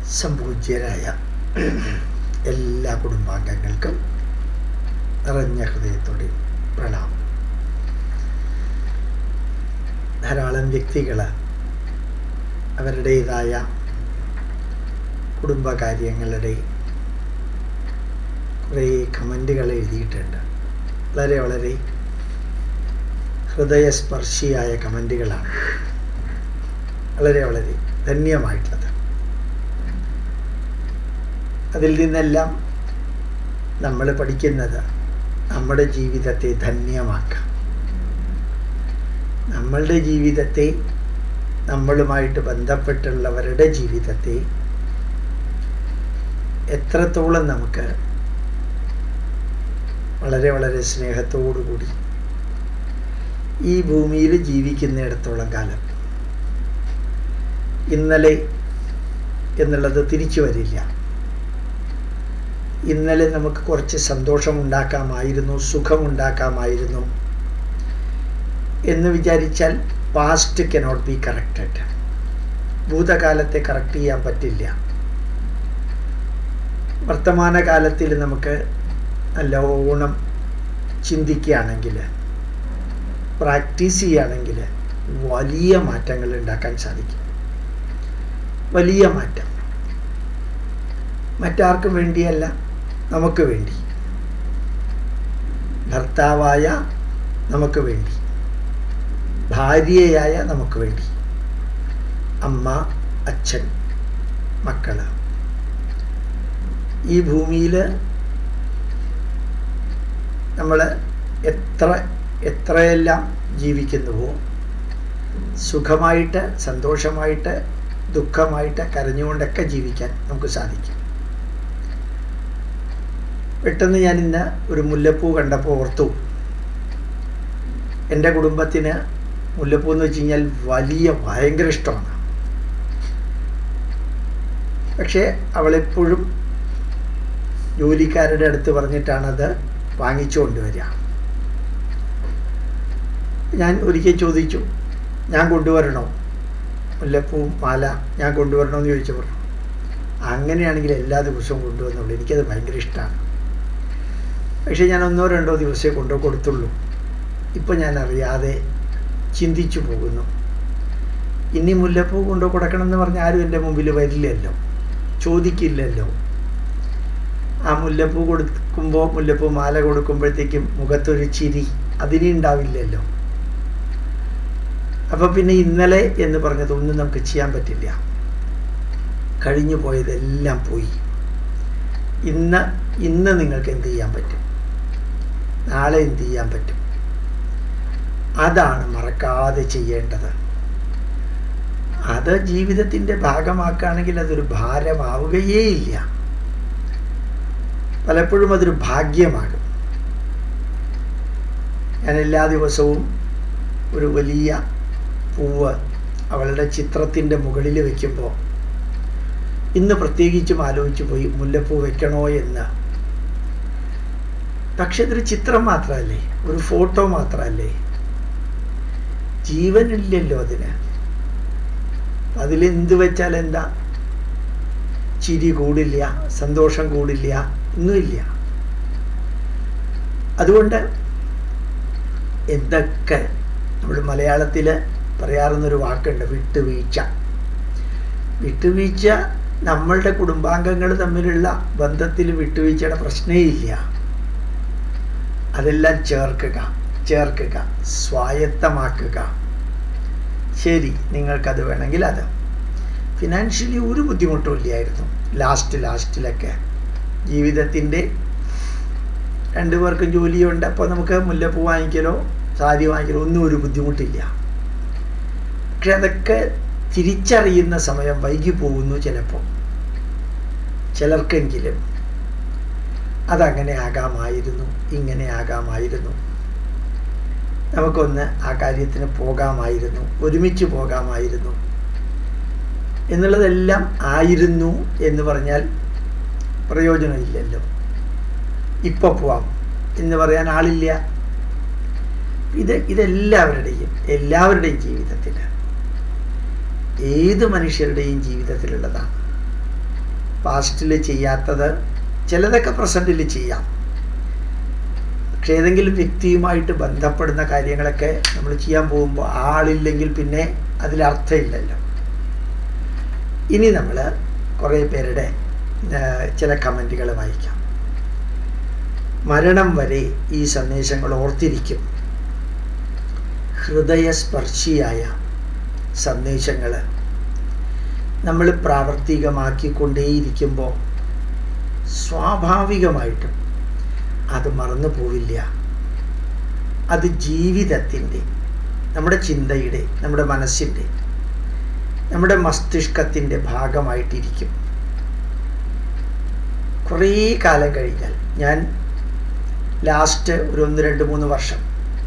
സംപൂജ്യരായ എല്ലാ കുടുംബാംഗങ്ങൾക്കും നിറഞ്ഞ ഹൃദയത്തോടെ പ്രണാമം ധാരാളം വ്യക്തികൾ അവരുടേതായ കുടുംബകാര്യങ്ങളുടെ കുറേ കമൻറ്റുകൾ എഴുതിയിട്ടുണ്ട് വളരെ വളരെ ഹൃദയസ്പർശിയായ കമൻറ്റുകളാണ് വളരെ വളരെ ധന്യമായിട്ടുള്ളത് അതിൽ നിന്നെല്ലാം നമ്മൾ പഠിക്കുന്നത് നമ്മുടെ ജീവിതത്തെ ധന്യമാക്കാം നമ്മളുടെ ജീവിതത്തെ നമ്മളുമായിട്ട് ബന്ധപ്പെട്ടുള്ളവരുടെ ജീവിതത്തെ എത്രത്തോളം നമുക്ക് വളരെ വളരെ സ്നേഹത്തോടു കൂടി ഈ ഭൂമിയിൽ ജീവിക്കുന്നിടത്തോളം കാലം ഇന്നലെ എന്നുള്ളത് തിരിച്ചു വരില്ല ഇന്നലെ നമുക്ക് കുറച്ച് സന്തോഷമുണ്ടാക്കാമായിരുന്നു സുഖമുണ്ടാക്കാമായിരുന്നു എന്ന് വിചാരിച്ചാൽ പാസ്റ്റ് കനോട്ട് ബി കറക്റ്റഡ് ഭൂതകാലത്തെ കറക്റ്റ് ചെയ്യാൻ പറ്റില്ല വർത്തമാനകാലത്തിൽ നമുക്ക് നല്ലോണം ചിന്തിക്കുകയാണെങ്കിൽ പ്രാക്ടീസ് ചെയ്യുകയാണെങ്കിൽ വലിയ മാറ്റങ്ങൾ ഉണ്ടാക്കാൻ സാധിക്കും വലിയ മാറ്റം മറ്റാർക്കും വേണ്ടിയല്ല നമുക്ക് വേണ്ടി ഭർത്താവായ നമുക്ക് വേണ്ടി ഭാര്യയായ നമുക്ക് വേണ്ടി അമ്മ അച്ഛൻ മക്കള് ഈ ഭൂമിയിൽ നമ്മൾ എത്ര എത്രയെല്ലാം ജീവിക്കുന്നുവോ സുഖമായിട്ട് സന്തോഷമായിട്ട് ദുഃഖമായിട്ട് കരഞ്ഞുകൊണ്ടൊക്കെ ജീവിക്കാൻ നമുക്ക് സാധിക്കും പെട്ടെന്ന് ഞാൻ ഇന്ന് ഒരു മുല്ലപ്പൂ കണ്ടപ്പോൾ ഓർത്തു എൻ്റെ കുടുംബത്തിന് മുല്ലപ്പൂ എന്ന് വെച്ച് കഴിഞ്ഞാൽ വലിയ ഭയങ്കര ഇഷ്ടമാണ് പക്ഷേ അവളെപ്പോഴും ജോലിക്കാരുടെ അടുത്ത് പറഞ്ഞിട്ടാണത് വാങ്ങിച്ചു കൊണ്ടുവരിക ഞാൻ ഒരിക്കൽ ചോദിച്ചു ഞാൻ കൊണ്ടുവരണോ മുല്ലപ്പൂവും മാല ഞാൻ കൊണ്ടുവരണമെന്ന് ചോദിച്ചു പറഞ്ഞു അങ്ങനെയാണെങ്കിൽ എല്ലാ ദിവസവും കൊണ്ടുവന്നുള്ളൂ എനിക്കത് ഭയങ്കര ഇഷ്ടമാണ് പക്ഷേ ഞാൻ ഒന്നോ രണ്ടോ ദിവസമേ കൊണ്ടു കൊടുത്തുള്ളൂ ഇപ്പം ഞാൻ അറിയാതെ ചിന്തിച്ചു പോകുന്നു ഇനി മുല്ലപ്പൂ കൊണ്ടു കൊടുക്കണം എന്ന് പറഞ്ഞാൽ ആരും എൻ്റെ മുമ്പിൽ വരില്ലല്ലോ ചോദിക്കില്ലല്ലോ ആ മുല്ലപ്പൂ കൊടുക്കുമ്പോൾ മുല്ലപ്പൂ മാല കൊടുക്കുമ്പോഴത്തേക്കും മുഖത്തൊരു ചിരി അതിനി ഉണ്ടാവില്ലല്ലോ അപ്പോൾ പിന്നെ ഇന്നലെ എന്ന് പറഞ്ഞതൊന്നും നമുക്ക് ചെയ്യാൻ പറ്റില്ല കഴിഞ്ഞു പോയതെല്ലാം പോയി ഇന്ന് ഇന്ന് നിങ്ങൾക്ക് എന്ത് ചെയ്യാൻ പറ്റും നാളെ എന്ത് ചെയ്യാൻ പറ്റും അതാണ് മറക്കാതെ ചെയ്യേണ്ടത് അത് ജീവിതത്തിൻ്റെ ഭാഗമാക്കുകയാണെങ്കിൽ അതൊരു ഭാരമാവുകയേ ഇല്ല പലപ്പോഴും അതൊരു ഭാഗ്യമാകും ഞാൻ എല്ലാ ദിവസവും ഒരു വലിയ പൂവ് അവളുടെ ചിത്രത്തിൻ്റെ മുകളിൽ വയ്ക്കുമ്പോൾ ഇന്ന് പ്രത്യേകിച്ചും ആലോചിച്ചു പോയി മുല്ലപ്പൂ വെക്കണോ എന്ന് പക്ഷെ ഇതൊരു ചിത്രം മാത്രമല്ലേ ഒരു ഫോട്ടോ മാത്രമല്ലേ ജീവനില്ലല്ലോ അതിന് അതിലെന്ത് വെച്ചാൽ എന്താ ചിരി കൂടില്ല സന്തോഷം കൂടില്ല ഒന്നുമില്ല അതുകൊണ്ട് എന്തൊക്കെ നമ്മൾ മലയാളത്തിൽ പറയാറുന്നൊരു വാക്കുണ്ട് വിട്ടുവീഴ്ച വിട്ടുവീഴ്ച നമ്മളുടെ കുടുംബാംഗങ്ങൾ തമ്മിലുള്ള ബന്ധത്തിൽ വിട്ടുവീഴ്ചയുടെ പ്രശ്നേ ഇല്ല അതെല്ലാം ചേർക്കുക ചേർക്കുക സ്വായത്തമാക്കുക ശരി നിങ്ങൾക്കത് വേണമെങ്കിൽ അത് ഫിനാൻഷ്യലി ഒരു ബുദ്ധിമുട്ടും ഇല്ലായിരുന്നു ലാസ്റ്റ് ലാസ്റ്റിലൊക്കെ ജീവിതത്തിൻ്റെ രണ്ടുപേർക്കും ജോലിയുണ്ട് അപ്പോൾ നമുക്ക് മുല്ലപ്പൂ വാങ്ങിക്കലോ സാരി വാങ്ങിക്കലോ ഒന്നും ഒരു ബുദ്ധിമുട്ടില്ല പക്ഷെ അതൊക്കെ തിരിച്ചറിയുന്ന സമയം വൈകി പോകുന്നു ചിലപ്പോൾ ചിലർക്കെങ്കിലും അതങ്ങനെ ആകാമായിരുന്നു ഇങ്ങനെ ആകാമായിരുന്നു നമുക്കൊന്ന് ആ കാര്യത്തിന് പോകാമായിരുന്നു ഒരുമിച്ച് പോകാമായിരുന്നു എന്നുള്ളതെല്ലാം ആയിരുന്നു എന്ന് പറഞ്ഞാൽ പ്രയോജനമില്ലല്ലോ ഇപ്പോൾ പോവാം എന്ന് പറയാൻ ആളില്ല ഇത് ഇതെല്ലാവരുടെയും എല്ലാവരുടെയും ജീവിതത്തിൽ ഏത് മനുഷ്യരുടെയും ജീവിതത്തിലുള്ളതാണ് പാസ്റ്റിൽ ചെയ്യാത്തത് ചിലതൊക്കെ പ്രസൻറ്റിൽ ചെയ്യാം പക്ഷെ ഏതെങ്കിലും വ്യക്തിയുമായിട്ട് ബന്ധപ്പെടുന്ന കാര്യങ്ങളൊക്കെ നമ്മൾ ചെയ്യാൻ പോകുമ്പോൾ ആളില്ലെങ്കിൽ പിന്നെ അതിലർത്ഥമില്ലല്ലോ ഇനി നമ്മൾ കുറേ പേരുടെ ചില കമൻറ്റുകൾ വായിക്കാം മരണം വരെ ഈ സന്ദേശങ്ങൾ ഓർത്തിരിക്കും ഹൃദയസ്പർശിയായ സന്ദേശങ്ങൾ നമ്മൾ പ്രാവർത്തികമാക്കിക്കൊണ്ടേയിരിക്കുമ്പോൾ സ്വാഭാവികമായിട്ടും അത് മറന്നു പോവില്ല അത് ജീവിതത്തിൻ്റെ നമ്മുടെ ചിന്തയുടെ നമ്മുടെ മനസ്സിൻ്റെ നമ്മുടെ മസ്തിഷ്കത്തിൻ്റെ ഭാഗമായിട്ടിരിക്കും കുറേ കാലം കഴിഞ്ഞാൽ ഞാൻ ലാസ്റ്റ് ഒരു ഒന്ന് രണ്ട് മൂന്ന് വർഷം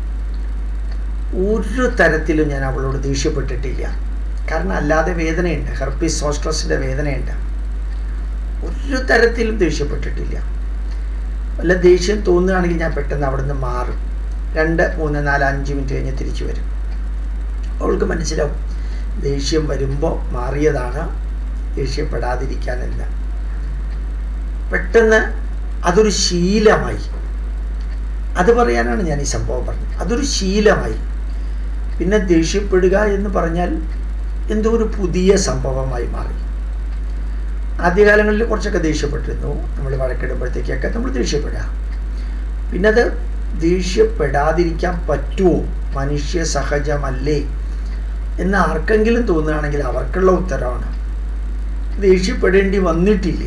ഒരു തരത്തിലും ഞാൻ അവളോട് ദേഷ്യപ്പെട്ടിട്ടില്ല കാരണം അല്ലാതെ വേദനയുണ്ട് ഹെർപ്പീസ് സോസ്ട്രസിൻ്റെ വേദനയുണ്ട് ഒരു തരത്തിലും ദേഷ്യപ്പെട്ടിട്ടില്ല വല്ല ദേഷ്യം തോന്നുകയാണെങ്കിൽ ഞാൻ പെട്ടെന്ന് അവിടെ നിന്ന് മാറും രണ്ട് മൂന്ന് നാല് അഞ്ച് മിനിറ്റ് കഴിഞ്ഞ് തിരിച്ചു വരും അവൾക്ക് മനസ്സിലാവും ദേഷ്യം വരുമ്പോൾ മാറിയതാണ് ദേഷ്യപ്പെടാതിരിക്കാനല്ല പെട്ടെന്ന് അതൊരു ശീലമായി അത് പറയാനാണ് ഞാൻ ഈ സംഭവം പറഞ്ഞത് അതൊരു ശീലമായി പിന്നെ ദേഷ്യപ്പെടുക എന്ന് പറഞ്ഞാൽ എന്തോ ഒരു പുതിയ സംഭവമായി മാറി ആദ്യകാലങ്ങളിൽ കുറച്ചൊക്കെ ദേഷ്യപ്പെട്ടിരുന്നു നമ്മൾ വഴക്കിടുമ്പോഴത്തേക്കൊക്കെ നമ്മൾ ദേഷ്യപ്പെടുക പിന്നെ അത് ദേഷ്യപ്പെടാതിരിക്കാൻ പറ്റുമോ മനുഷ്യ സഹജമല്ലേ എന്ന് ആർക്കെങ്കിലും തോന്നുകയാണെങ്കിൽ അവർക്കുള്ള ഉത്തരവാണ് ദേഷ്യപ്പെടേണ്ടി വന്നിട്ടില്ല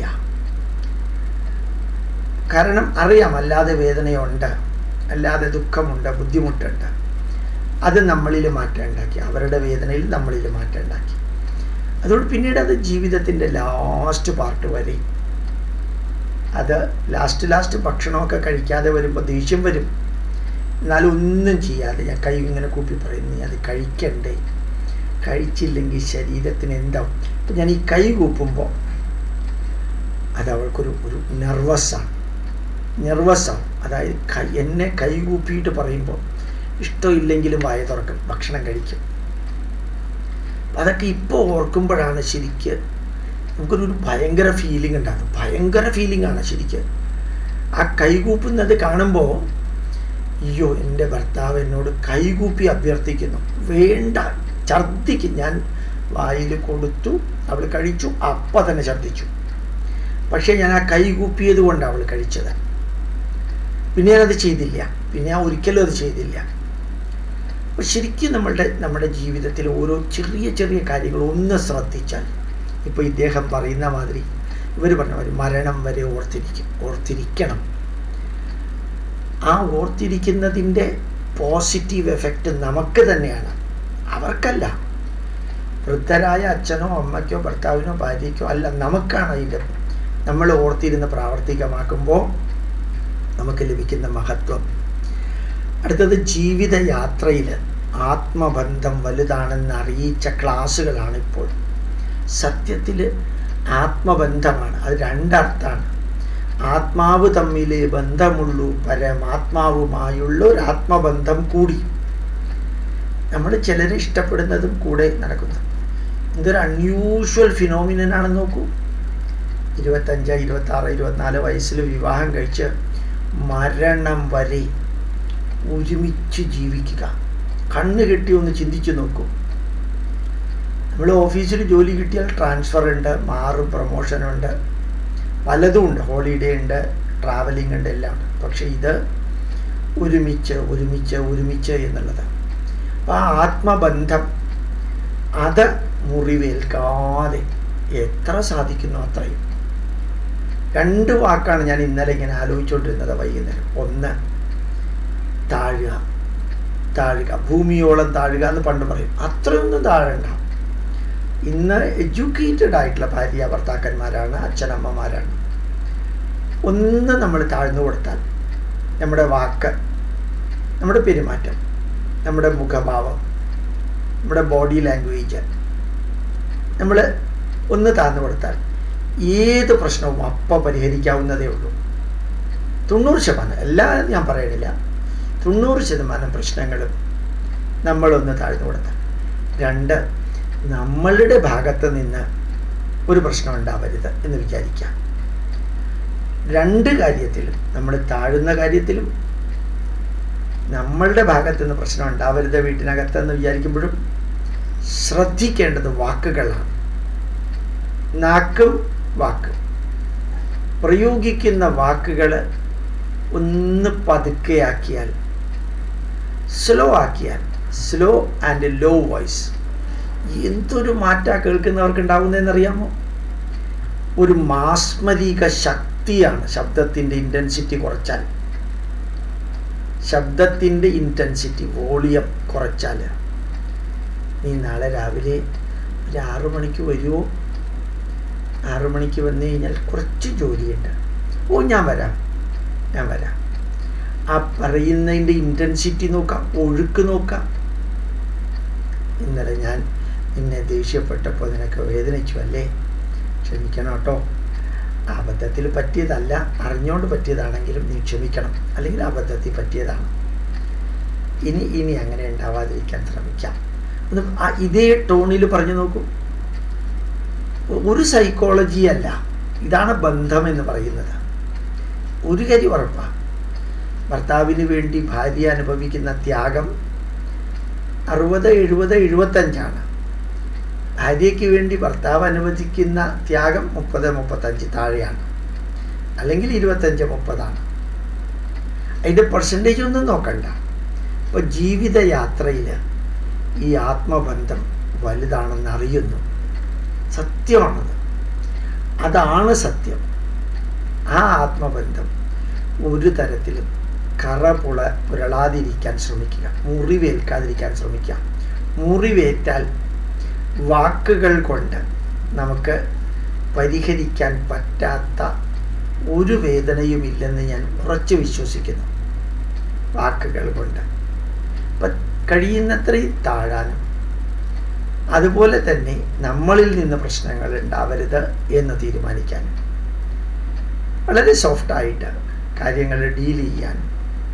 കാരണം അറിയാം അല്ലാതെ വേദനയുണ്ട് അല്ലാതെ ദുഃഖമുണ്ട് ബുദ്ധിമുട്ടുണ്ട് അത് നമ്മളിൽ മാറ്റം ഉണ്ടാക്കി അവരുടെ വേദനയിൽ നമ്മളിൽ മാറ്റം ഉണ്ടാക്കി അതുകൊണ്ട് പിന്നീട് അത് ജീവിതത്തിൻ്റെ ലാസ്റ്റ് പാർട്ട് വരെ അത് ലാസ്റ്റ് ലാസ്റ്റ് ഭക്ഷണമൊക്കെ കഴിക്കാതെ വരുമ്പോൾ ദേഷ്യം വരും എന്നാലും ഒന്നും ചെയ്യാതെ ഞാൻ കൈ ഇങ്ങനെ കൂപ്പി പറയും നീ അത് കഴിക്കണ്ടേ കഴിച്ചില്ലെങ്കിൽ ശരീരത്തിന് എന്താവും ഇപ്പം ഞാൻ ഈ കൈ കൂപ്പുമ്പോൾ അത് അവൾക്കൊരു ഒരു നെർവസാണ് നെർവസാണ് അതായത് കൈ എന്നെ കൈ കൂപ്പിയിട്ട് പറയുമ്പോൾ ഇഷ്ടമില്ലെങ്കിലും വായ തുറക്കും ഭക്ഷണം കഴിക്കും അതൊക്കെ ഇപ്പോൾ ഓർക്കുമ്പോഴാണ് ശരിക്ക് നമുക്കൊരു ഭയങ്കര ഫീലിംഗ് ഉണ്ടാകും ഭയങ്കര ഫീലിംഗ് ആണ് ശരിക്ക് ആ കൈകൂപ്പുന്നത് കാണുമ്പോൾ അയ്യോ എൻ്റെ ഭർത്താവ് എന്നോട് കൈകൂപ്പി അഭ്യർത്ഥിക്കുന്നു വേണ്ട ഛർദ്ദിക്കും ഞാൻ വായിൽ കൊടുത്തു അവൾ കഴിച്ചു അപ്പം തന്നെ ഛർദ്ദിച്ചു പക്ഷേ ഞാൻ ആ കൈ കൂപ്പിയത് കൊണ്ടാണ് അവൾ കഴിച്ചത് പിന്നെ ഞാനത് ചെയ്തില്ല പിന്നെ ഞാൻ ഒരിക്കലും അത് ചെയ്തില്ല അപ്പോൾ ശരിക്കും നമ്മളുടെ നമ്മുടെ ജീവിതത്തിൽ ഓരോ ചെറിയ ചെറിയ കാര്യങ്ങൾ ഒന്ന് ശ്രദ്ധിച്ചാൽ ഇപ്പോൾ ഇദ്ദേഹം പറയുന്ന മാതിരി ഇവർ പറഞ്ഞ മാതിരി മരണം വരെ ഓർത്തിരിക്കും ഓർത്തിരിക്കണം ആ ഓർത്തിരിക്കുന്നതിൻ്റെ പോസിറ്റീവ് എഫക്റ്റ് നമുക്ക് തന്നെയാണ് അവർക്കല്ല വൃദ്ധരായ അച്ഛനോ അമ്മയ്ക്കോ ഭർത്താവിനോ ഭാര്യയ്ക്കോ അല്ല നമുക്കാണ് അതിൻ്റെ നമ്മൾ ഓർത്തിരുന്ന് പ്രാവർത്തികമാക്കുമ്പോൾ നമുക്ക് ലഭിക്കുന്ന മഹത്വം അടുത്തത് ജീവിതയാത്രയിൽ ആത്മബന്ധം വലുതാണെന്ന് അറിയിച്ച ക്ലാസ്സുകളാണ് ഇപ്പോൾ സത്യത്തിൽ ആത്മബന്ധമാണ് അത് രണ്ടർത്ഥമാണ് ആത്മാവ് തമ്മിലെ ബന്ധമുള്ളൂ പരമാത്മാവുമായുള്ള ഒരു ആത്മബന്ധം കൂടി നമ്മൾ ചിലരെ ഇഷ്ടപ്പെടുന്നതും കൂടെ നടക്കുന്നു ഇതൊരു അൺയൂഷ്വൽ ഫിനോമിനാണെന്ന് നോക്കൂ ഇരുപത്തഞ്ച് ഇരുപത്താറ് ഇരുപത്തിനാല് വയസ്സിൽ വിവാഹം കഴിച്ച് മരണം വരെ ഒരുമിച്ച് ജീവിക്കുക കണ്ണ് കെട്ടി ഒന്ന് ചിന്തിച്ചു നോക്കൂ നമ്മൾ ഓഫീസിൽ ജോലി കിട്ടിയാൽ ട്രാൻസ്ഫർ ഉണ്ട് മാറും പ്രൊമോഷനുണ്ട് പലതും ഉണ്ട് ഹോളിഡേ ഉണ്ട് ട്രാവലിംഗ് ഉണ്ട് എല്ലാം ഉണ്ട് പക്ഷെ ഇത് ഒരുമിച്ച് ഒരുമിച്ച് ഒരുമിച്ച് എന്നുള്ളത് അപ്പോൾ ആ ആത്മബന്ധം അത് മുറിവേൽക്കാതെ എത്ര സാധിക്കുന്നു അത്രയും രണ്ട് വാക്കാണ് ഞാൻ ഇന്നലെ ഇങ്ങനെ ആലോചിച്ചുകൊണ്ടിരുന്നത് വൈകുന്നേരം ഒന്ന് താഴുക താഴുക ഭൂമിയോളം താഴുക എന്ന് പണ്ട് പറയും അത്രയൊന്നും താഴണ്ട ഇന്ന് എഡ്യൂക്കേറ്റഡ് ആയിട്ടുള്ള ഭാര്യ ഭർത്താക്കന്മാരാണ് അച്ഛനമ്മമാരാണ് ഒന്ന് നമ്മൾ താഴ്ന്നു കൊടുത്താൽ നമ്മുടെ വാക്ക് നമ്മുടെ പെരുമാറ്റം നമ്മുടെ മുഖഭാവം നമ്മുടെ ബോഡി ലാംഗ്വേജ് നമ്മൾ ഒന്ന് താഴ്ന്നു കൊടുത്താൽ ഏത് പ്രശ്നവും അപ്പം പരിഹരിക്കാവുന്നതേ ഉള്ളൂ തൊണ്ണൂറ് ശതമാനം എല്ലാം ഞാൻ പറയണില്ല തൊണ്ണൂറ് ശതമാനം പ്രശ്നങ്ങളും നമ്മളൊന്ന് താഴ്ന്നു കൊടുത്താൽ രണ്ട് നമ്മളുടെ ഭാഗത്ത് നിന്ന് ഒരു പ്രശ്നം ഉണ്ടാവരുത് എന്ന് വിചാരിക്കാം രണ്ട് കാര്യത്തിലും നമ്മൾ താഴുന്ന കാര്യത്തിലും നമ്മളുടെ ഭാഗത്ത് നിന്ന് പ്രശ്നം ഉണ്ടാവരുത് വീട്ടിനകത്ത് എന്ന് വിചാരിക്കുമ്പോഴും ശ്രദ്ധിക്കേണ്ടത് വാക്കുകളാണ് നാക്കും വാക്കും പ്രയോഗിക്കുന്ന വാക്കുകൾ ഒന്ന് പതുക്കെയാക്കിയാൽ സ്ലോ ആക്കിയാൽ സ്ലോ ആൻഡ് ലോ വോയിസ് എന്തൊരു മാറ്റാ കേൾക്കുന്നവർക്ക് ഉണ്ടാവുന്നതെന്നറിയാമോ ഒരു മാസ്മരിക ശക്തിയാണ് ശബ്ദത്തിൻ്റെ ഇൻറ്റൻസിറ്റി കുറച്ചാൽ ശബ്ദത്തിൻ്റെ ഇൻറ്റൻസിറ്റി വോളിയം കുറച്ചാൽ നീ നാളെ രാവിലെ ഒരു ആറു മണിക്ക് വരുമോ ആറു മണിക്ക് വന്നു കഴിഞ്ഞാൽ കുറച്ച് ജോലിയുണ്ട് ഓ ഞാൻ വരാം ഞാൻ വരാം ആ പറയുന്നതിൻ്റെ ഇൻറ്റൻസിറ്റി നോക്കാം ഒഴുക്ക് നോക്കാം ഇന്നലെ ഞാൻ നിന്നെ ദേഷ്യപ്പെട്ടപ്പോൾ നിനക്ക് വേദനിച്ചു അല്ലേ ക്ഷമിക്കണം കേട്ടോ അബദ്ധത്തിൽ പറ്റിയതല്ല അറിഞ്ഞുകൊണ്ട് പറ്റിയതാണെങ്കിലും നീ ക്ഷമിക്കണം അല്ലെങ്കിൽ അബദ്ധത്തിൽ പറ്റിയതാണ് ഇനി ഇനി അങ്ങനെ ഉണ്ടാവാതിരിക്കാൻ ശ്രമിക്കാം ഒന്ന് ആ ഇതേ ടോണിൽ പറഞ്ഞു നോക്കൂ ഒരു സൈക്കോളജി അല്ല ഇതാണ് ബന്ധം എന്ന് പറയുന്നത് ഒരു കാര്യം ഉറപ്പാണ് ഭർത്താവിന് വേണ്ടി ഭാര്യ അനുഭവിക്കുന്ന ത്യാഗം അറുപത് എഴുപത് എഴുപത്തഞ്ചാണ് ഭാര്യയ്ക്ക് വേണ്ടി ഭർത്താവ് അനുവദിക്കുന്ന ത്യാഗം മുപ്പത് മുപ്പത്തഞ്ച് താഴെയാണ് അല്ലെങ്കിൽ ഇരുപത്തഞ്ച് മുപ്പതാണ് അതിൻ്റെ പെർസെൻറ്റേജ് ഒന്നും നോക്കണ്ട ഇപ്പോൾ ജീവിതയാത്രയിൽ ഈ ആത്മബന്ധം വലുതാണെന്ന് അറിയുന്നു സത്യമാണത് അതാണ് സത്യം ആ ആത്മബന്ധം ഒരു തരത്തിലും കറ പുള പുരളാതിരിക്കാൻ ശ്രമിക്കുക മുറിവേൽക്കാതിരിക്കാൻ ശ്രമിക്കുക മുറിവേറ്റാൽ വാക്കുകൾ കൊണ്ട് നമുക്ക് പരിഹരിക്കാൻ പറ്റാത്ത ഒരു വേദനയുമില്ലെന്ന് ഞാൻ ഉറച്ചു വിശ്വസിക്കുന്നു വാക്കുകൾ കൊണ്ട് അപ്പം കഴിയുന്നത്രയും താഴാനും അതുപോലെ തന്നെ നമ്മളിൽ നിന്ന് പ്രശ്നങ്ങൾ ഉണ്ടാവരുത് എന്ന് തീരുമാനിക്കാനും വളരെ സോഫ്റ്റായിട്ട് കാര്യങ്ങൾ ഡീൽ ചെയ്യാനും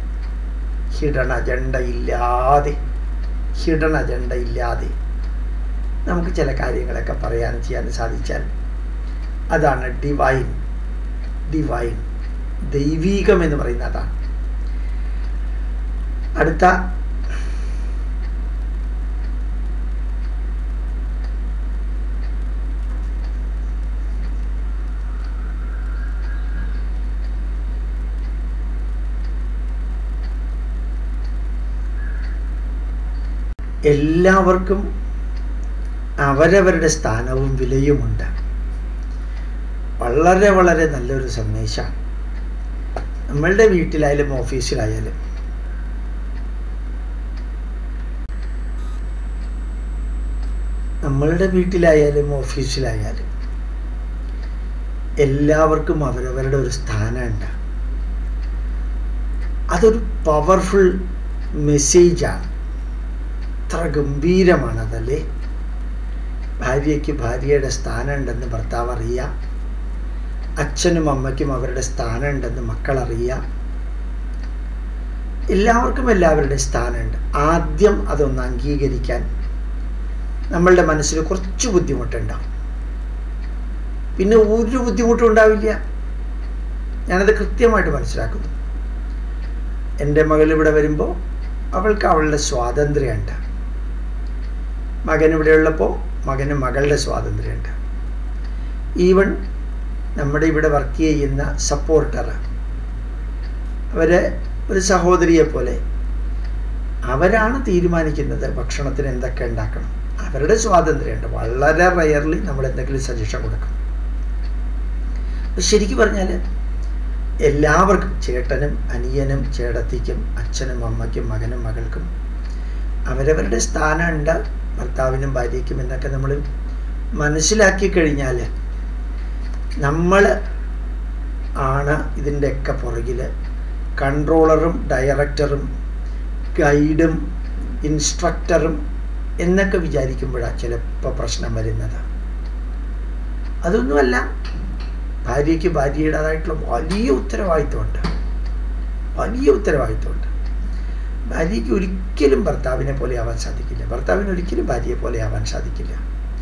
ഹിഡൻ അജണ്ട ഇല്ലാതെ ഹിഡൻ അജണ്ട ഇല്ലാതെ നമുക്ക് ചില കാര്യങ്ങളൊക്കെ പറയാനും ചെയ്യാനും സാധിച്ചാൽ അതാണ് ഡിവൈൻ ഡിവൈൻ ദൈവീകം എന്ന് പറയുന്ന അതാണ് അടുത്ത എല്ലാവർക്കും അവരവരുടെ സ്ഥാനവും വിലയുമുണ്ട് വളരെ വളരെ നല്ലൊരു സന്ദേശമാണ് നമ്മളുടെ വീട്ടിലായാലും ഓഫീസിലായാലും നമ്മളുടെ വീട്ടിലായാലും ഓഫീസിലായാലും എല്ലാവർക്കും അവരവരുടെ ഒരു സ്ഥാനമുണ്ട് അതൊരു പവർഫുൾ മെസ്സേജാണ് അത്ര ഗംഭീരമാണ് അതല്ലേ ഭാര്യയ്ക്ക് ഭാര്യയുടെ സ്ഥാനമുണ്ടെന്ന് ഭർത്താവ് അറിയാം അച്ഛനും അമ്മയ്ക്കും അവരുടെ സ്ഥാനമുണ്ടെന്ന് മക്കൾ അറിയാം എല്ലാവർക്കും എല്ലാവരുടെ സ്ഥാനമുണ്ട് ആദ്യം അതൊന്ന് അംഗീകരിക്കാൻ നമ്മളുടെ മനസ്സിൽ കുറച്ച് ബുദ്ധിമുട്ടുണ്ടാവും പിന്നെ ഒരു ബുദ്ധിമുട്ടും ഉണ്ടാവില്ല ഞാനത് കൃത്യമായിട്ട് മനസ്സിലാക്കുന്നു എൻ്റെ മകൾ ഇവിടെ വരുമ്പോൾ അവൾക്ക് അവളുടെ സ്വാതന്ത്ര്യമുണ്ട് മകൻ ഇവിടെ ഉള്ളപ്പോൾ മകന് മകളുടെ സ്വാതന്ത്ര്യമുണ്ട് ഈവൻ നമ്മുടെ ഇവിടെ വർക്ക് ചെയ്യുന്ന സപ്പോർട്ടർ അവരെ ഒരു സഹോദരിയെ പോലെ അവരാണ് തീരുമാനിക്കുന്നത് ഭക്ഷണത്തിന് എന്തൊക്കെ ഉണ്ടാക്കണം അവരുടെ സ്വാതന്ത്ര്യമുണ്ട് വളരെ റയർലി നമ്മൾ എന്തെങ്കിലും സജഷൻ കൊടുക്കും ശരിക്കും പറഞ്ഞാൽ എല്ലാവർക്കും ചേട്ടനും അനിയനും ചേടത്തിക്കും അച്ഛനും അമ്മയ്ക്കും മകനും മകൾക്കും അവരവരുടെ സ്ഥാനമുണ്ട് ഭർത്താവിനും ഭാര്യയ്ക്കും എന്നൊക്കെ നമ്മൾ മനസ്സിലാക്കി കഴിഞ്ഞാൽ നമ്മൾ ആണ് ഇതിൻ്റെയൊക്കെ പുറകിൽ കൺട്രോളറും ഡയറക്ടറും ഗൈഡും ഇൻസ്ട്രക്ടറും എന്നൊക്കെ വിചാരിക്കുമ്പോഴാണ് ചിലപ്പോൾ പ്രശ്നം വരുന്നത് അതൊന്നുമല്ല ഭാര്യയ്ക്ക് ഭാര്യയുടേതായിട്ടുള്ള വലിയ ഉത്തരവാദിത്വമുണ്ട് വലിയ ഉത്തരവാദിത്വമുണ്ട് ഭാര്യയ്ക്ക് ഒരിക്കലും ഭർത്താവിനെ പോലെ ആവാൻ സാധിക്കില്ല ഭർത്താവിന് ഒരിക്കലും ഭാര്യയെ പോലെ ആവാൻ സാധിക്കില്ല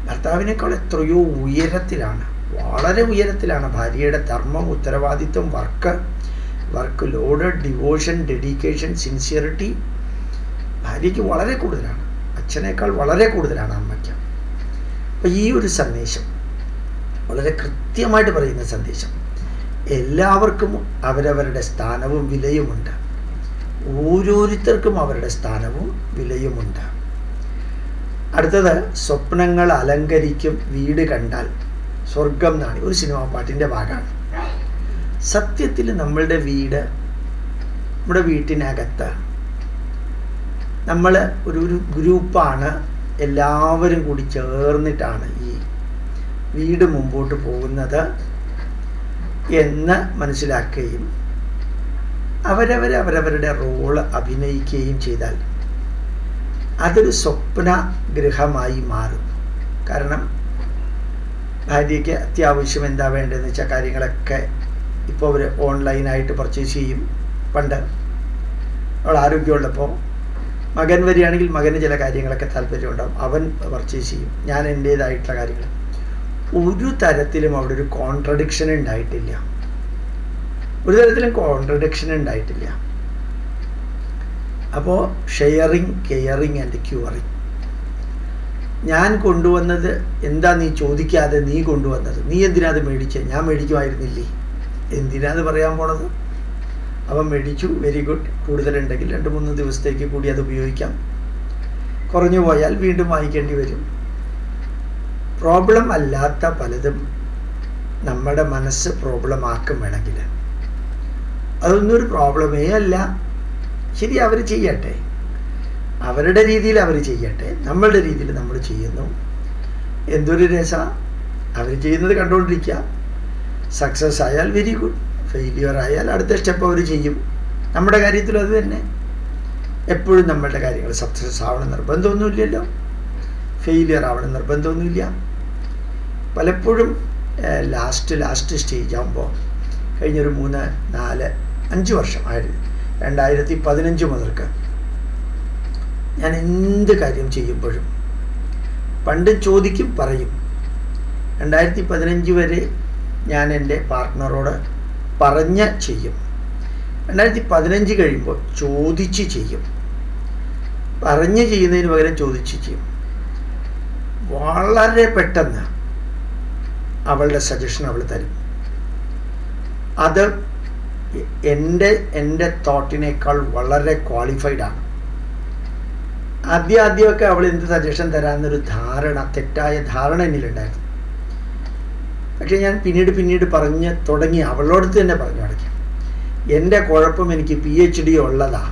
ഭർത്താവിനേക്കാൾ എത്രയോ ഉയരത്തിലാണ് വളരെ ഉയരത്തിലാണ് ഭാര്യയുടെ ധർമ്മം ഉത്തരവാദിത്വം work work load devotion dedication sincerity ഭാര്യയ്ക്ക് വളരെ കൂടുതലാണ് അച്ഛനേക്കാൾ വളരെ കൂടുതലാണ് അമ്മയ്ക്ക് അപ്പം ഈ ഒരു സന്ദേശം വളരെ കൃത്യമായിട്ട് പറയുന്ന സന്ദേശം എല്ലാവർക്കും അവരവരുടെ സ്ഥാനവും വിലയുമുണ്ട് ഓരോരുത്തർക്കും അവരുടെ സ്ഥാനവും വിലയുമുണ്ട് അടുത്തത് സ്വപ്നങ്ങൾ അലങ്കരിക്കും വീട് കണ്ടാൽ സ്വർഗം എന്നാണ് ഒരു സിനിമ പാട്ടിൻ്റെ ഭാഗമാണ് സത്യത്തിൽ നമ്മളുടെ വീട് നമ്മുടെ വീട്ടിനകത്ത് നമ്മൾ ഒരു ഒരു ഗ്രൂപ്പാണ് എല്ലാവരും കൂടി ചേർന്നിട്ടാണ് ഈ വീട് മുമ്പോട്ട് പോകുന്നത് എന്ന് മനസ്സിലാക്കുകയും അവരവർ അവരവരുടെ റോള് അഭിനയിക്കുകയും ചെയ്താൽ അതൊരു സ്വപ്ന ഗൃഹമായി മാറും കാരണം ഭാര്യയ്ക്ക് അത്യാവശ്യം എന്താ വേണ്ടതെന്ന് വെച്ചാൽ കാര്യങ്ങളൊക്കെ ഇപ്പോൾ അവർ ഓൺലൈനായിട്ട് പർച്ചേസ് ചെയ്യും പണ്ട് അവൾ ആരോഗ്യമുള്ളപ്പോൾ മകൻ വരികയാണെങ്കിൽ മകന് ചില കാര്യങ്ങളൊക്കെ താല്പര്യമുണ്ടാവും അവൻ പർച്ചേസ് ചെയ്യും ഞാൻ എൻ്റേതായിട്ടുള്ള കാര്യങ്ങൾ ഒരു തരത്തിലും അവിടെ ഒരു കോൺട്രഡിക്ഷൻ ഉണ്ടായിട്ടില്ല ഒരു തരത്തിലും കോൺട്രഡിക്ഷൻ ഉണ്ടായിട്ടില്ല അപ്പോൾ ഷെയറിങ് കെയറിങ് ആൻഡ് ക്യൂറിങ് ഞാൻ കൊണ്ടുവന്നത് എന്താ നീ ചോദിക്കാതെ നീ കൊണ്ടുവന്നത് നീ എന്തിനാ അത് മേടിച്ചത് ഞാൻ മേടിക്കുമായിരുന്നില്ലേ എന്തിനാ അത് പറയാൻ പോണത് അവൻ മേടിച്ചു വെരി ഗുഡ് കൂടുതലുണ്ടെങ്കിൽ രണ്ട് മൂന്ന് ദിവസത്തേക്ക് കൂടി അത് ഉപയോഗിക്കാം കുറഞ്ഞു പോയാൽ വീണ്ടും വാങ്ങിക്കേണ്ടി വരും പ്രോബ്ലം അല്ലാത്ത പലതും നമ്മുടെ മനസ്സ് പ്രോബ്ലം ആക്കും വേണമെങ്കിൽ അതൊന്നും ഒരു പ്രോബ്ലമേ അല്ല ശരി അവർ ചെയ്യട്ടെ അവരുടെ രീതിയിൽ അവർ ചെയ്യട്ടെ നമ്മളുടെ രീതിയിൽ നമ്മൾ ചെയ്യുന്നു എന്തൊരു രസ അവർ ചെയ്യുന്നത് കണ്ടുകൊണ്ടിരിക്കുക സക്സസ് ആയാൽ വെരി ഗുഡ് ഫെയിലിയർ ആയാൽ അടുത്ത സ്റ്റെപ്പ് അവർ ചെയ്യും നമ്മുടെ കാര്യത്തിലും അത് തന്നെ എപ്പോഴും നമ്മളുടെ കാര്യങ്ങൾ സക്സസ് ആവണം നിർബന്ധമൊന്നുമില്ലല്ലോ ഫെയിലിയർ ആവണം നിർബന്ധമൊന്നുമില്ല പലപ്പോഴും ലാസ്റ്റ് ലാസ്റ്റ് സ്റ്റേജ് ആകുമ്പോൾ കഴിഞ്ഞൊരു മൂന്ന് നാല് അഞ്ച് വർഷം ആയിരുന്നു രണ്ടായിരത്തി പതിനഞ്ച് മുതൽക്ക് ഞാൻ എന്ത് കാര്യം ചെയ്യുമ്പോഴും പണ്ട് ചോദിക്കും പറയും രണ്ടായിരത്തി പതിനഞ്ച് വരെ ഞാൻ എൻ്റെ പാർട്ട്ണറോട് പറഞ്ഞ് ചെയ്യും രണ്ടായിരത്തി പതിനഞ്ച് കഴിയുമ്പോൾ ചോദിച്ച് ചെയ്യും പറഞ്ഞ് ചെയ്യുന്നതിന് പകരം ചോദിച്ച് ചെയ്യും വളരെ പെട്ടെന്ന് അവളുടെ സജഷൻ അവൾ തരും അത് എൻ്റെ എൻ്റെ തോട്ടിനേക്കാൾ വളരെ ക്വാളിഫൈഡ് ആണ് ആദ്യം ആദ്യമൊക്കെ അവൾ എന്ത് സജഷൻ തരാമെന്നൊരു ധാരണ തെറ്റായ ധാരണ എന്നിലുണ്ടായിരുന്നു പക്ഷെ ഞാൻ പിന്നീട് പിന്നീട് പറഞ്ഞ് തുടങ്ങി അവളോടത്ത് തന്നെ പറഞ്ഞു തുടങ്ങി എൻ്റെ കുഴപ്പം എനിക്ക് പി എച്ച് ഡി ഉള്ളതാ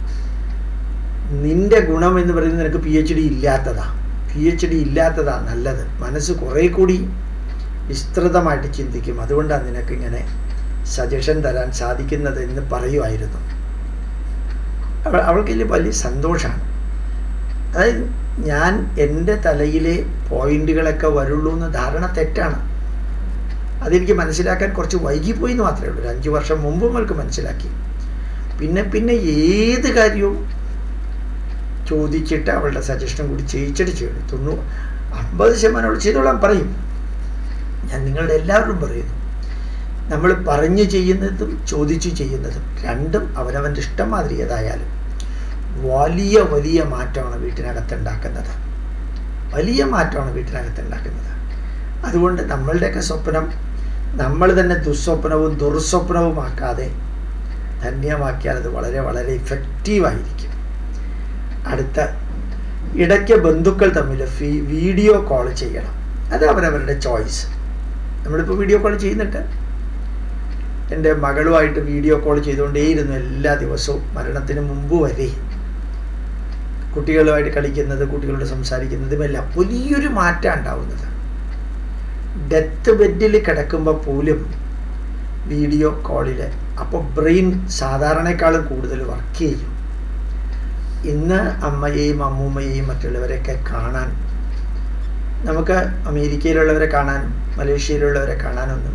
നിന്റെ ഗുണം എന്ന് പറയുന്നത് നിനക്ക് പി എച്ച് ഡി ഇല്ലാത്തതാ പി എച്ച് ഡി ഇല്ലാത്തതാ നല്ലത് മനസ്സ് കുറേ കൂടി വിസ്തൃതമായിട്ട് ചിന്തിക്കും അതുകൊണ്ടാണ് നിനക്ക് ഇങ്ങനെ സജഷൻ തരാൻ സാധിക്കുന്നത് എന്ന് പറയുമായിരുന്നു അവൾ അവൾക്ക് ഇതിൽ വലിയ സന്തോഷമാണ് അതായത് ഞാൻ എൻ്റെ തലയിലെ പോയിന്റുകളൊക്കെ വരുള്ളൂ എന്ന ധാരണ തെറ്റാണ് അതെനിക്ക് മനസ്സിലാക്കാൻ കുറച്ച് വൈകിപ്പോയി എന്ന് മാത്രമേ ഉള്ളൂ ഒരു അഞ്ച് വർഷം മുമ്പ് നമ്മൾക്ക് മനസ്സിലാക്കി പിന്നെ പിന്നെ ഏത് കാര്യവും ചോദിച്ചിട്ട് അവളുടെ സജഷനും കൂടി ചെയ്യിച്ചിട്ട് ചെയ്യണം തൊണ്ണൂറ് അമ്പത് ശതമാനം അവൾ ചെയ്തോളാൻ പറയും ഞാൻ നിങ്ങളുടെ എല്ലാവരും പറയുന്നു നമ്മൾ പറഞ്ഞു ചെയ്യുന്നതും ചോദിച്ചു ചെയ്യുന്നതും രണ്ടും അവനവൻ്റെ ഇഷ്ടം മാതിരി ഏതായാലും വലിയ വലിയ മാറ്റമാണ് വീട്ടിനകത്ത് ഉണ്ടാക്കുന്നത് വലിയ മാറ്റമാണ് വീട്ടിനകത്ത് ഉണ്ടാക്കുന്നത് അതുകൊണ്ട് നമ്മളുടെയൊക്കെ സ്വപ്നം നമ്മൾ തന്നെ ദുസ്വപ്നവും ദുർസ്വപ്നവുമാക്കാതെ ധന്യമാക്കിയാൽ അത് വളരെ വളരെ ഇഫക്റ്റീവായിരിക്കും അടുത്ത ഇടയ്ക്ക് ബന്ധുക്കൾ തമ്മിൽ ഫീ വീഡിയോ കോൾ ചെയ്യണം അത് അവരവരുടെ ചോയ്സ് നമ്മളിപ്പോൾ വീഡിയോ കോൾ ചെയ്യുന്നുണ്ട് എൻ്റെ മകളുമായിട്ട് വീഡിയോ കോൾ ചെയ്തുകൊണ്ടേയിരുന്നു എല്ലാ ദിവസവും മരണത്തിന് മുമ്പ് വരെ കുട്ടികളുമായിട്ട് കളിക്കുന്നത് കുട്ടികളോട് സംസാരിക്കുന്നതും എല്ലാം വലിയൊരു മാറ്റം ഉണ്ടാവുന്നത് ഡെത്ത് ബെഡിൽ കിടക്കുമ്പോൾ പോലും വീഡിയോ കോളിൽ അപ്പോൾ ബ്രെയിൻ സാധാരണക്കാളും കൂടുതൽ വർക്ക് ചെയ്യും ഇന്ന് അമ്മയെയും അമ്മൂമ്മയെയും മറ്റുള്ളവരെയൊക്കെ കാണാൻ നമുക്ക് അമേരിക്കയിലുള്ളവരെ കാണാനും മലേഷ്യയിലുള്ളവരെ കാണാനൊന്നും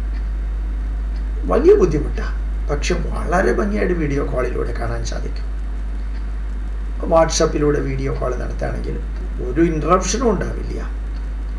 വലിയ ബുദ്ധിമുട്ടാണ് പക്ഷെ വളരെ ഭംഗിയായിട്ട് വീഡിയോ കോളിലൂടെ കാണാൻ സാധിക്കും വാട്സപ്പിലൂടെ വീഡിയോ കോൾ നടത്തുകയാണെങ്കിൽ ഒരു ഇൻട്രപ്ഷനും ഉണ്ടാവില്ല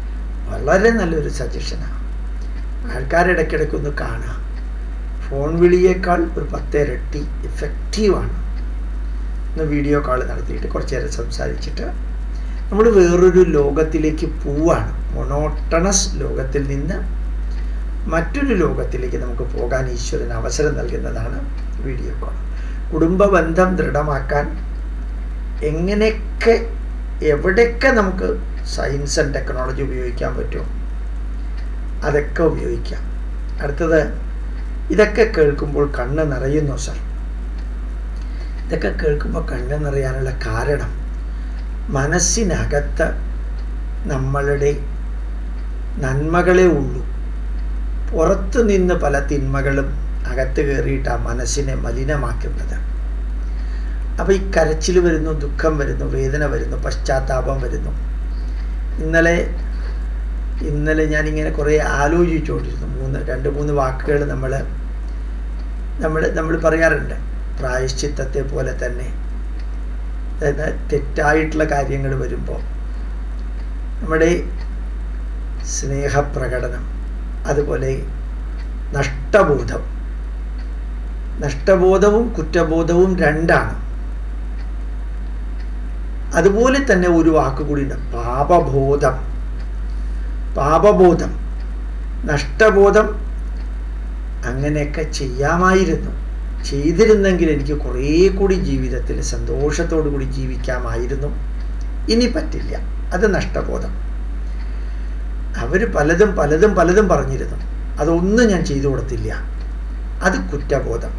വളരെ നല്ലൊരു സജഷനാണ് ആൾക്കാരിടയ്ക്കിടയ്ക്ക് ഒന്ന് കാണുക ഫോൺ വിളിയേക്കാൾ ഒരു പത്തിരട്ടി ഇഫക്റ്റീവാണ് ഒന്ന് വീഡിയോ കോൾ നടത്തിയിട്ട് കുറച്ച് നേരം സംസാരിച്ചിട്ട് നമ്മൾ വേറൊരു ലോകത്തിലേക്ക് പോവാണ് മൊണോട്ടണസ് ലോകത്തിൽ നിന്ന് മറ്റൊരു ലോകത്തിലേക്ക് നമുക്ക് പോകാൻ ഈശ്വരൻ അവസരം നൽകുന്നതാണ് വീഡിയോ കോൾ കുടുംബ ബന്ധം ദൃഢമാക്കാൻ എങ്ങനെയൊക്കെ എവിടെയൊക്കെ നമുക്ക് സയൻസ് ആൻഡ് ടെക്നോളജി ഉപയോഗിക്കാൻ പറ്റുമോ അതൊക്കെ ഉപയോഗിക്കാം അടുത്തത് ഇതൊക്കെ കേൾക്കുമ്പോൾ കണ്ണ് നിറയുന്നു സർ ഇതൊക്കെ കേൾക്കുമ്പോൾ കണ്ണ് നിറയാനുള്ള കാരണം മനസ്സിനകത്ത് നമ്മളുടെ നന്മകളെ ഉള്ളൂ പുറത്തു നിന്ന് പല തിന്മകളും അകത്ത് കയറിയിട്ട് ആ മനസ്സിനെ മലിനമാക്കുന്നത് അപ്പോൾ ഈ കരച്ചിൽ വരുന്നു ദുഃഖം വരുന്നു വേദന വരുന്നു പശ്ചാത്താപം വരുന്നു ഇന്നലെ ഇന്നലെ ഞാനിങ്ങനെ കുറേ ആലോചിച്ചുകൊണ്ടിരുന്നു മൂന്ന് രണ്ട് മൂന്ന് വാക്കുകൾ നമ്മൾ നമ്മൾ നമ്മൾ പറയാറുണ്ട് പ്രായശ്ചിത്തത്തെ പോലെ തന്നെ അതായത് തെറ്റായിട്ടുള്ള കാര്യങ്ങൾ വരുമ്പോൾ നമ്മുടെ സ്നേഹപ്രകടനം അതുപോലെ നഷ്ടബോധം നഷ്ടബോധവും കുറ്റബോധവും രണ്ടാണ് അതുപോലെ തന്നെ ഒരു വാക്ക് കൂടിയുണ്ട് പാപബോധം പാപബോധം നഷ്ടബോധം അങ്ങനെയൊക്കെ ചെയ്യാമായിരുന്നു ചെയ്തിരുന്നെങ്കിൽ എനിക്ക് കുറേ കൂടി ജീവിതത്തിൽ സന്തോഷത്തോടു കൂടി ജീവിക്കാമായിരുന്നു ഇനി പറ്റില്ല അത് നഷ്ടബോധം അവർ പലതും പലതും പലതും പറഞ്ഞിരുന്നു അതൊന്നും ഞാൻ ചെയ്തു കൊടുത്തില്ല അത് കുറ്റബോധം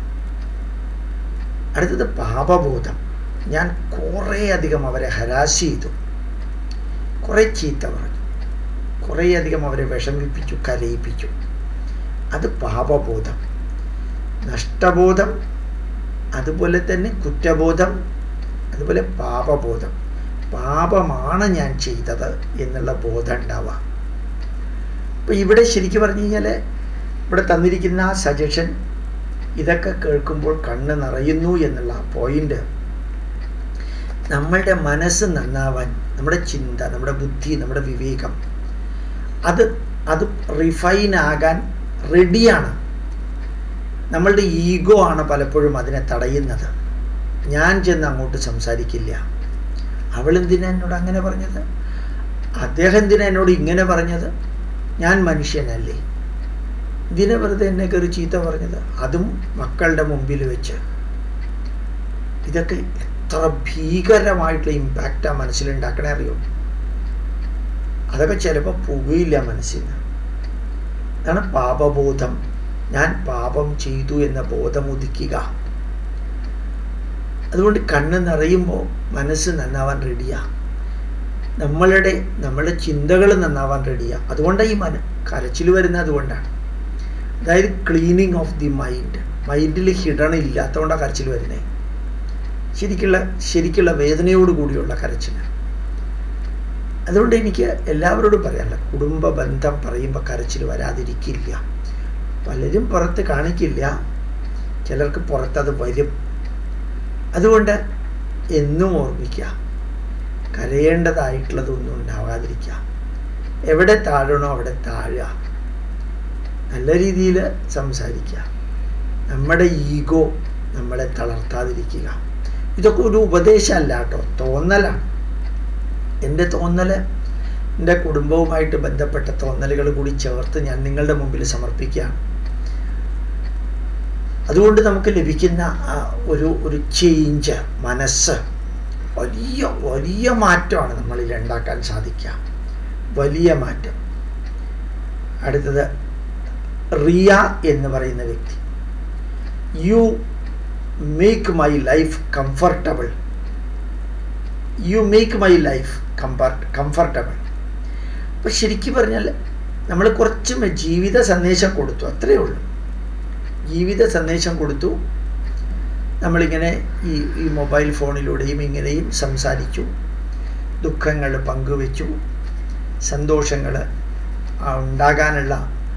അടുത്തത് പാപബോധം ഞാൻ കുറേ അധികം അവരെ ഹരാശ് ചെയ്തു കുറേ ചീത്ത പറഞ്ഞു കുറേയധികം അവരെ വിഷമിപ്പിച്ചു കരയിപ്പിച്ചു അത് പാപബോധം നഷ്ടബോധം അതുപോലെ തന്നെ കുറ്റബോധം അതുപോലെ പാപബോധം പാപമാണ് ഞാൻ ചെയ്തത് എന്നുള്ള ബോധം ഉണ്ടാവുക അപ്പോൾ ഇവിടെ ശരിക്കും പറഞ്ഞു കഴിഞ്ഞാൽ ഇവിടെ തന്നിരിക്കുന്ന ആ സജഷൻ ഇതൊക്കെ കേൾക്കുമ്പോൾ കണ്ണ് നിറയുന്നു എന്നുള്ള പോയിന്റ് നമ്മളുടെ മനസ്സ് നന്നാവാൻ നമ്മുടെ ചിന്ത നമ്മുടെ ബുദ്ധി നമ്മുടെ വിവേകം അത് അത് റിഫൈൻ ആകാൻ റെഡിയാണ് നമ്മളുടെ ഈഗോ ആണ് പലപ്പോഴും അതിനെ തടയുന്നത് ഞാൻ ചെന്ന് അങ്ങോട്ട് സംസാരിക്കില്ല അവൾ എന്തിനാ എന്നോട് അങ്ങനെ പറഞ്ഞത് അദ്ദേഹം എന്തിനാ എന്നോട് ഇങ്ങനെ പറഞ്ഞത് ഞാൻ മനുഷ്യനല്ലേ ഇതിനെ വെറുതെ എന്നെ കയറി ചീത്ത പറഞ്ഞത് അതും മക്കളുടെ മുമ്പിൽ വെച്ച് ഇതൊക്കെ എത്ര ഭീകരമായിട്ടുള്ള ഇമ്പാക്റ്റ് ആ മനസ്സിലുണ്ടാക്കണേ അറിയോ അതൊക്കെ ചിലപ്പോൾ പുകയില്ല മനസ്സിൽ നിന്ന് അതാണ് പാപബോധം ഞാൻ പാപം ചെയ്തു എന്ന ബോധം ഉദിക്കുക അതുകൊണ്ട് കണ്ണ് നിറയുമ്പോൾ മനസ്സ് നന്നാവാൻ റെഡിയാ നമ്മളുടെ നമ്മളുടെ ചിന്തകൾ നന്നാവാൻ റെഡിയാ അതുകൊണ്ടാണ് ഈ മന കരച്ചിൽ വരുന്നത് അതുകൊണ്ടാണ് അതായത് ക്ലീനിങ് ഓഫ് ദി മൈൻഡ് മൈൻഡിൽ ഹിഡൺ ഇല്ലാത്തതുകൊണ്ടാണ് കരച്ചിൽ വരുന്നത് ശരിക്കുള്ള ശരിക്കുള്ള വേദനയോട് കൂടിയുള്ള കരച്ചിൽ അതുകൊണ്ട് എനിക്ക് എല്ലാവരോടും പറയാനുള്ള കുടുംബ ബന്ധം പറയുമ്പോൾ കരച്ചിൽ വരാതിരിക്കില്ല പലരും പുറത്ത് കാണിക്കില്ല ചിലർക്ക് പുറത്തത് വരും അതുകൊണ്ട് എന്നും ഓർമ്മിക്കുക കരയേണ്ടതായിട്ടുള്ളതൊന്നും ഉണ്ടാവാതിരിക്കുക എവിടെ താഴണോ അവിടെ താഴുക നല്ല രീതിയിൽ സംസാരിക്കുക നമ്മുടെ ഈഗോ നമ്മളെ തളർത്താതിരിക്കുക ഇതൊക്കെ ഒരു ഉപദേശമല്ല കേട്ടോ തോന്നലാണ് എൻ്റെ തോന്നൽ എൻ്റെ കുടുംബവുമായിട്ട് ബന്ധപ്പെട്ട തോന്നലുകൾ കൂടി ചേർത്ത് ഞാൻ നിങ്ങളുടെ മുമ്പിൽ സമർപ്പിക്കുകയാണ് അതുകൊണ്ട് നമുക്ക് ലഭിക്കുന്ന ഒരു ഒരു ചേഞ്ച് മനസ്സ് വലിയ വലിയ മാറ്റമാണ് നമ്മളിൽ ഉണ്ടാക്കാൻ സാധിക്കുക വലിയ മാറ്റം അടുത്തത് റിയ എന്ന് പറയുന്ന വ്യക്തി you make my life comfortable you make my life comfort comfortable അപ്പോൾ ശരിക്കും പറഞ്ഞാൽ നമ്മൾ കുറച്ച് ജീവിത സന്ദേശം കൊടുത്തു അത്രയേ ഉള്ളൂ ജീവിത സന്ദേശം കൊടുത്തു നമ്മളിങ്ങനെ ഈ ഈ മൊബൈൽ ഫോണിലൂടെയും ഇങ്ങനെയും സംസാരിച്ചു ദുഃഖങ്ങൾ പങ്കുവെച്ചു സന്തോഷങ്ങൾ ഉണ്ടാകാനുള്ള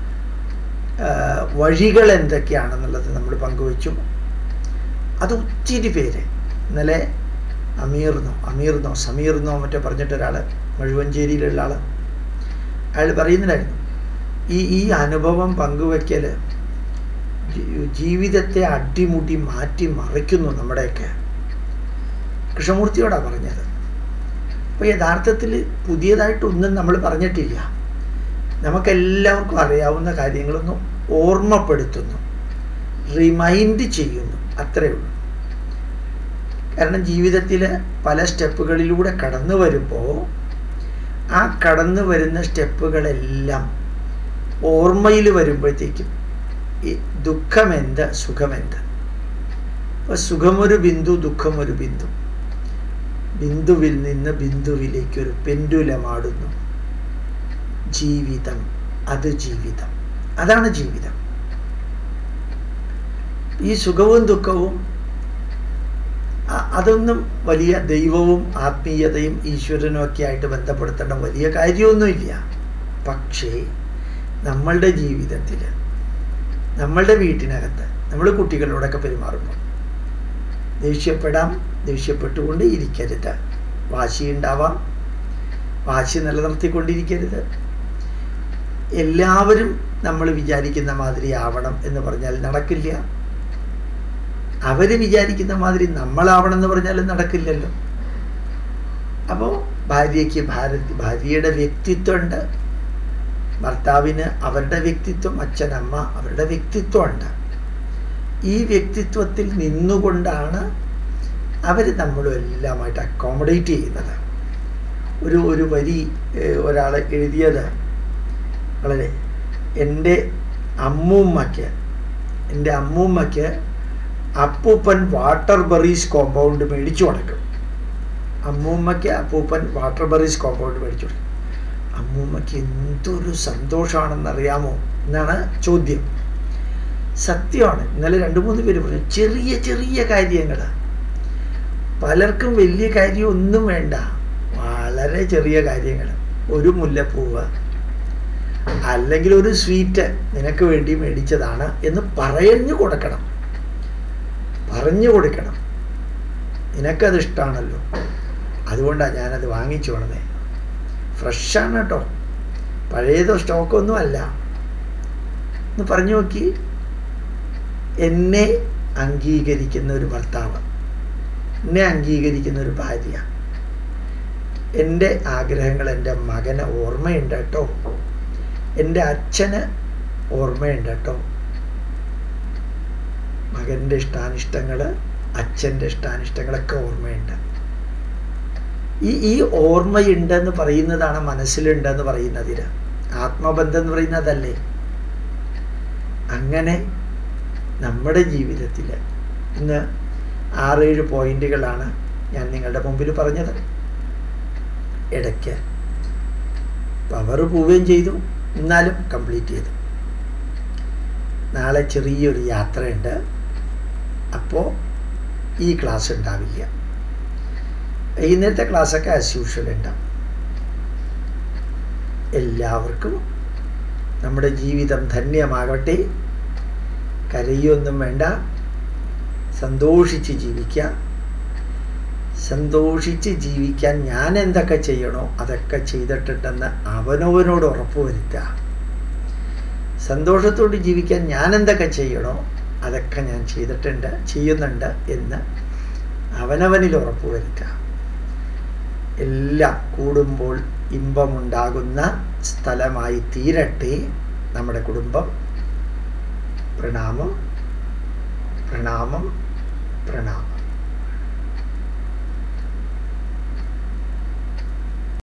വഴികൾ എന്തൊക്കെയാണെന്നുള്ളത് നമ്മൾ പങ്കുവെച്ചു അത് ഒത്തിരി പേര് ഇന്നലെ അമീർന്നോ അമീർന്നോ സമീർന്നോ മറ്റോ പറഞ്ഞിട്ടൊരാൾ മഴുവഞ്ചേരിയിലുള്ള ആൾ അയാൾ പറയുന്നുണ്ടായിരുന്നു ഈ ഈ അനുഭവം പങ്കുവയ്ക്കൽ ജീവിതത്തെ അടിമുടി മാറ്റി മറിക്കുന്നു നമ്മുടെയൊക്കെ കൃഷ്ണമൂർത്തിയോടാണ് പറഞ്ഞത് അപ്പോൾ യഥാർത്ഥത്തിൽ പുതിയതായിട്ടൊന്നും നമ്മൾ പറഞ്ഞിട്ടില്ല നമുക്കെല്ലാവർക്കും അറിയാവുന്ന കാര്യങ്ങളൊന്നും ഓർമ്മപ്പെടുത്തുന്നു റിമൈൻഡ് ചെയ്യുന്നു അത്രയേ ഉള്ളൂ കാരണം ജീവിതത്തിൽ പല സ്റ്റെപ്പുകളിലൂടെ കടന്നു വരുമ്പോൾ ആ കടന്നു വരുന്ന സ്റ്റെപ്പുകളെല്ലാം ഓർമ്മയിൽ വരുമ്പോഴത്തേക്കും ഈ ദുഃഖമെന്ത് സുഖമെന്ത് അപ്പോൾ സുഖമൊരു ബിന്ദു ദുഃഖമൊരു ബിന്ദു ബിന്ദുവിൽ നിന്ന് ബിന്ദുവിലേക്കൊരു പെൻഡുലമാടുന്നു ജീവിതം അത് ജീവിതം അതാണ് ജീവിതം ഈ സുഖവും ദുഃഖവും അതൊന്നും വലിയ ദൈവവും ആത്മീയതയും ഈശ്വരനും ഒക്കെ ആയിട്ട് ബന്ധപ്പെടുത്തേണ്ട വലിയ കാര്യമൊന്നുമില്ല പക്ഷേ നമ്മളുടെ ജീവിതത്തിൽ നമ്മളുടെ വീട്ടിനകത്ത് നമ്മൾ കുട്ടികളോടൊക്കെ പെരുമാറുമ്പോൾ ദേഷ്യപ്പെടാം ദേഷ്യപ്പെട്ടുകൊണ്ട് ഇരിക്കരുത് വാശിയുണ്ടാവാം വാശി നിലനിർത്തിക്കൊണ്ടിരിക്കരുത് എല്ലാവരും നമ്മൾ വിചാരിക്കുന്ന മാതിരി ആവണം എന്ന് പറഞ്ഞാൽ നടക്കില്ല അവർ വിചാരിക്കുന്ന മാതിരി നമ്മളാവണം എന്ന് പറഞ്ഞാലും നടക്കില്ലല്ലോ അപ്പോൾ ഭാര്യയ്ക്ക് ഭാരതി ഭാര്യയുടെ വ്യക്തിത്വമുണ്ട് ഭർത്താവിന് അവരുടെ വ്യക്തിത്വം അച്ഛനമ്മ അവരുടെ വ്യക്തിത്വമുണ്ട് ഈ വ്യക്തിത്വത്തിൽ നിന്നുകൊണ്ടാണ് അവർ നമ്മളും എല്ലാമായിട്ട് അക്കോമഡേറ്റ് ചെയ്യുന്നത് ഒരു ഒരു വരി ഒരാൾ എഴുതിയത് വളരെ എൻ്റെ അമ്മൂമ്മയ്ക്ക് എൻ്റെ അമ്മൂമ്മയ്ക്ക് അപ്പൂപ്പൻ വാട്ടർ ബറീസ് കോമ്പൗണ്ട് മേടിച്ചു കൊടുക്കും അമ്മൂമ്മയ്ക്ക് അപ്പൂപ്പൻ വാട്ടർ ബറീസ് കോമ്പൗണ്ട് മേടിച്ചു കൊടുക്കും അമ്മൂമ്മയ്ക്ക് എന്തൊരു സന്തോഷമാണെന്നറിയാമോ എന്നാണ് ചോദ്യം സത്യമാണ് ഇന്നലെ രണ്ട് മൂന്ന് പേര് പറഞ്ഞു ചെറിയ ചെറിയ കാര്യങ്ങൾ പലർക്കും വലിയ കാര്യം ഒന്നും വേണ്ട വളരെ ചെറിയ കാര്യങ്ങൾ ഒരു മുല്ലപ്പൂവ് അല്ലെങ്കിൽ ഒരു സ്വീറ്റ് നിനക്ക് വേണ്ടി മേടിച്ചതാണ് എന്ന് പറഞ്ഞു കൊടുക്കണം പറഞ്ഞു കൊടുക്കണം നിനക്കത് ഇഷ്ടമാണല്ലോ അതുകൊണ്ടാണ് ഞാനത് വാങ്ങിച്ചു കൊണ്ടേ ഫ്രഷാണ് കേട്ടോ പഴയതോ സ്റ്റോക്കൊന്നും അല്ല എന്ന് പറഞ്ഞു നോക്കി എന്നെ അംഗീകരിക്കുന്ന ഒരു ഭർത്താവ് എന്നെ അംഗീകരിക്കുന്ന ഒരു ഭാര്യ എൻ്റെ ആഗ്രഹങ്ങൾ എൻ്റെ മകന് ഓർമ്മയുണ്ട് കേട്ടോ എൻ്റെ അച്ഛന് ഓർമ്മയുണ്ട് കേട്ടോ മകൻ്റെ ഇഷ്ടാനിഷ്ടങ്ങൾ അച്ഛൻ്റെ ഇഷ്ടാനിഷ്ടങ്ങളൊക്കെ ഓർമ്മയുണ്ട് ഈ ഈ ഓർമ്മയുണ്ടെന്ന് പറയുന്നതാണ് മനസ്സിലുണ്ടെന്ന് പറയുന്നതിന് ആത്മബന്ധം എന്ന് പറയുന്നതല്ലേ അങ്ങനെ നമ്മുടെ ജീവിതത്തിൽ ഇന്ന് ആറേഴ് പോയിന്റുകളാണ് ഞാൻ നിങ്ങളുടെ മുമ്പിൽ പറഞ്ഞത് ഇടയ്ക്ക് പവർ പോവുകയും ചെയ്തു എന്നാലും കംപ്ലീറ്റ് ചെയ്തു നാളെ ചെറിയൊരു യാത്രയുണ്ട് അപ്പോൾ ഈ ക്ലാസ് ഉണ്ടാവില്ല വൈകുന്നേരത്തെ ക്ലാസ്സൊക്കെ ആസ് യൂഷ്വൽ ഉണ്ടാവും എല്ലാവർക്കും നമ്മുടെ ജീവിതം ധന്യമാകട്ടെ കരയൊന്നും വേണ്ട സന്തോഷിച്ച് ജീവിക്കുക സന്തോഷിച്ച് ജീവിക്കാൻ ഞാൻ എന്തൊക്കെ ചെയ്യണോ അതൊക്കെ ചെയ്തിട്ടുണ്ടെന്ന് അവനവനോട് ഉറപ്പുവരുത്തുക സന്തോഷത്തോട് ജീവിക്കാൻ ഞാൻ എന്തൊക്കെ ചെയ്യണോ അതൊക്കെ ഞാൻ ചെയ്തിട്ടുണ്ട് ചെയ്യുന്നുണ്ട് എന്ന് അവനവനിൽ ഉറപ്പുവരുത്തുക എല്ലാം കൂടുമ്പോൾ ഇമ്പമുണ്ടാകുന്ന സ്ഥലമായി തീരട്ടെ നമ്മുടെ കുടുംബം പ്രണാമം പ്രണാമം പ്രണാമം